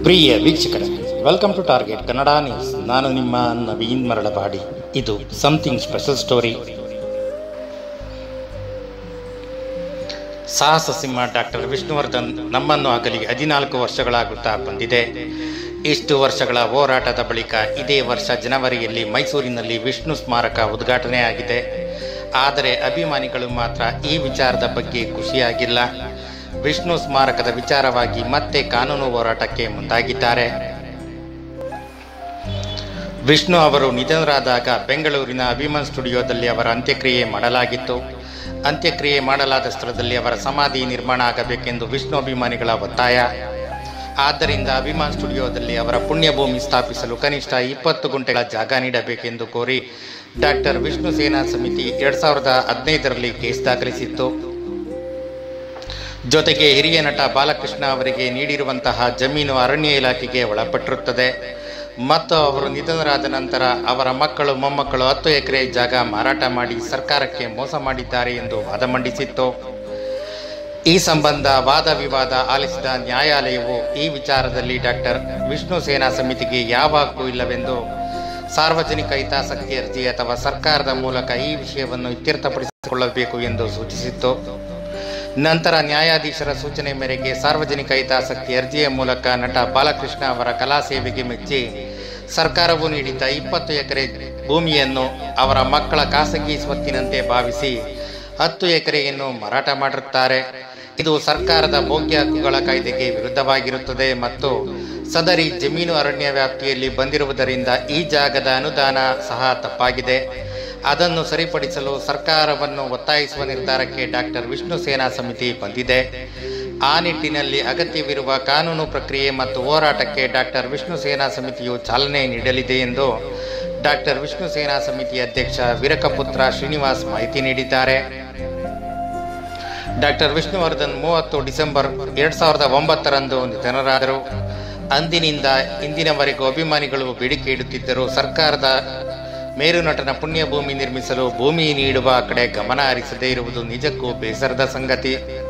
ಪ್ರಿಯ ವೀಕ್ಷಕರೇ welcome to target Kannada news ನಾನು ನಿಮ್ಮ ನವೀನ್ ಮರಳಬಾಡಿ ಇದು ಸಮಥಿಂಗ್ ಸ್ಪೆಷಲ್ ಸ್ಟೋರಿ ಸಾಹಸ ಸಿಂಹ ಡಾಕ್ಟರ್ ವಿಷ್ಣುವರ್ಧನ್ ನಮ್ಮನ್ನು ಆಗಲಿ ಹದಿನಾಲ್ಕು ವರ್ಷಗಳಾಗುತ್ತಾ ಬಂದಿದೆ ಇಷ್ಟು ವರ್ಷಗಳ ಹೋರಾಟದ ಬಳಿಕ ಇದೇ ವರ್ಷ ಜನವರಿಯಲ್ಲಿ ಮೈಸೂರಿನಲ್ಲಿ ವಿಷ್ಣು ಸ್ಮಾರಕ ಉದ್ಘಾಟನೆ ಆಗಿದೆ ಆದರೆ ಅಭಿಮಾನಿಗಳು ಮಾತ್ರ ಈ ವಿಚಾರದ ಬಗ್ಗೆ ಖುಷಿಯಾಗಿಲ್ಲ ವಿಷ್ಣು ಸ್ಮಾರಕದ ವಿಚಾರವಾಗಿ ಮತ್ತೆ ಕಾನೂನು ಹೋರಾಟಕ್ಕೆ ಮುಂದಾಗಿದ್ದಾರೆ ವಿಷ್ಣು ಅವರು ನಿಧನರಾದಾಗ ಬೆಂಗಳೂರಿನ ಅಭಿಮಾನ್ ಸ್ಟುಡಿಯೋದಲ್ಲಿ ಅವರ ಅಂತ್ಯಕ್ರಿಯೆ ಮಾಡಲಾಗಿತ್ತು ಅಂತ್ಯಕ್ರಿಯೆ ಮಾಡಲಾದ ಸ್ಥಳದಲ್ಲಿ ಅವರ ಸಮಾಧಿ ನಿರ್ಮಾಣ ಆಗಬೇಕೆಂದು ವಿಷ್ಣು ಅಭಿಮಾನಿಗಳ ಒತ್ತಾಯ ಆದ್ದರಿಂದ ಅಭಿಮಾನ್ ಸ್ಟುಡಿಯೋದಲ್ಲಿ ಅವರ ಪುಣ್ಯಭೂಮಿ ಸ್ಥಾಪಿಸಲು ಕನಿಷ್ಠ ಇಪ್ಪತ್ತು ಗುಂಟೆಗಳ ಜಾಗ ನೀಡಬೇಕೆಂದು ಕೋರಿ ಡಾಕ್ಟರ್ ವಿಷ್ಣು ಸೇನಾ ಸಮಿತಿ ಎರಡ್ ಸಾವಿರದ ಹದಿನೈದರಲ್ಲಿ ಕೇಸ್ ದಾಖಲಿಸಿತ್ತು ಜೊತೆಗೆ ಹಿರಿಯ ನಟ ಬಾಲಕೃಷ್ಣ ಅವರಿಗೆ ನೀಡಿರುವಂತಹ ಜಮೀನು ಅರಣ್ಯ ಇಲಾಖೆಗೆ ಒಳಪಟ್ಟಿರುತ್ತದೆ ಮತ್ತು ಅವರು ನಿಧನರಾದ ನಂತರ ಅವರ ಮಕ್ಕಳು ಮೊಮ್ಮಕ್ಕಳು ಹತ್ತು ಎಕರೆ ಜಾಗ ಮಾರಾಟ ಮಾಡಿ ಸರ್ಕಾರಕ್ಕೆ ಮೋಸ ಮಾಡಿದ್ದಾರೆ ಎಂದು ವಾದ ಮಂಡಿಸಿತ್ತು ಈ ಸಂಬಂಧ ವಾದ ವಿವಾದ ಆಲಿಸಿದ ನ್ಯಾಯಾಲಯವು ಈ ವಿಚಾರದಲ್ಲಿ ಡಾಕ್ಟರ್ ವಿಷ್ಣು ಸೇನಾ ಸಮಿತಿಗೆ ಯಾವ ಹಕ್ಕು ಇಲ್ಲವೆಂದು ಸಾರ್ವಜನಿಕ ಹಿತಾಸಕ್ತಿ ಅರ್ಜಿ ಅಥವಾ ಸರ್ಕಾರದ ಮೂಲಕ ಈ ವಿಷಯವನ್ನು ಇತ್ಯರ್ಥಪಡಿಸಿಕೊಳ್ಳಬೇಕು ಎಂದು ಸೂಚಿಸಿತ್ತು ನಂತರ ನ್ಯಾಯಾಧೀಶರ ಸೂಚನೆ ಮೇರೆಗೆ ಸಾರ್ವಜನಿಕ ಹಿತಾಸಕ್ತಿ ಅರ್ಜಿಯ ಮೂಲಕ ನಟ ಬಾಲಕೃಷ್ಣ ಅವರ ಕಲಾ ಸೇವೆಗೆ ಮೆಚ್ಚಿ ಸರ್ಕಾರವು ನೀಡಿದ್ದ ಇಪ್ಪತ್ತು ಎಕರೆ ಭೂಮಿಯನ್ನು ಅವರ ಮಕ್ಕಳ ಖಾಸಗಿ ಸ್ವತ್ತಿನಂತೆ ಭಾವಿಸಿ ಹತ್ತು ಎಕರೆಯನ್ನು ಮಾರಾಟ ಮಾಡಿರುತ್ತಾರೆ ಇದು ಸರ್ಕಾರದ ಭೋಗ್ಯ ಹಕ್ಕುಗಳ ಕಾಯ್ದೆಗೆ ವಿರುದ್ಧವಾಗಿರುತ್ತದೆ ಮತ್ತು ಸದರಿ ಜಮೀನು ಅರಣ್ಯ ವ್ಯಾಪ್ತಿಯಲ್ಲಿ ಬಂದಿರುವುದರಿಂದ ಈ ಜಾಗದ ಅನುದಾನ ಸಹ ತಪ್ಪಾಗಿದೆ ಅದನ್ನು ಸರಿಪಡಿಸಲು ಸರ್ಕಾರವನ್ನು ಒತ್ತಾಯಿಸುವ ನಿರ್ಧಾರಕ್ಕೆ ಡಾಕ್ಟರ್ ವಿಷ್ಣು ಸೇನಾ ಸಮಿತಿ ಬಂದಿದೆ ಆ ನಿಟ್ಟಿನಲ್ಲಿ ಅಗತ್ಯವಿರುವ ಕಾನೂನು ಪ್ರಕ್ರಿಯೆ ಮತ್ತು ಹೋರಾಟಕ್ಕೆ ಡಾಕ್ಟರ್ ವಿಷ್ಣು ಸೇನಾ ಸಮಿತಿಯು ಚಾಲನೆ ನೀಡಲಿದೆ ಎಂದು ಡಾಕ್ಟರ್ ವಿಷ್ಣು ಸೇನಾ ಸಮಿತಿ ಅಧ್ಯಕ್ಷ ವೀರಕಪುತ್ರ ಶ್ರೀನಿವಾಸ್ ಮಾಹಿತಿ ನೀಡಿದ್ದಾರೆ ಡಾಕ್ಟರ್ ವಿಷ್ಣುವರ್ಧನ್ ಮೂವತ್ತು ಡಿಸೆಂಬರ್ ಎರಡ್ ಸಾವಿರದ ಒಂಬತ್ತರಂದು ನಿಧನರಾದರು ಅಂದಿನಿಂದ ಇಂದಿನವರೆಗೂ ಅಭಿಮಾನಿಗಳು ಬೇಡಿಕೆ ಇಡುತ್ತಿದ್ದರು ಸರ್ಕಾರದ ಮೇರುನಟನ ಪುಣ್ಯಭೂಮಿ ನಿರ್ಮಿಸಲು ಭೂಮಿ ನೀಡುವ ಕಡೆ ಗಮನ ಹರಿಸದೇ ಇರುವುದು ನಿಜಕ್ಕೂ ಬೇಸರದ ಸಂಗತಿ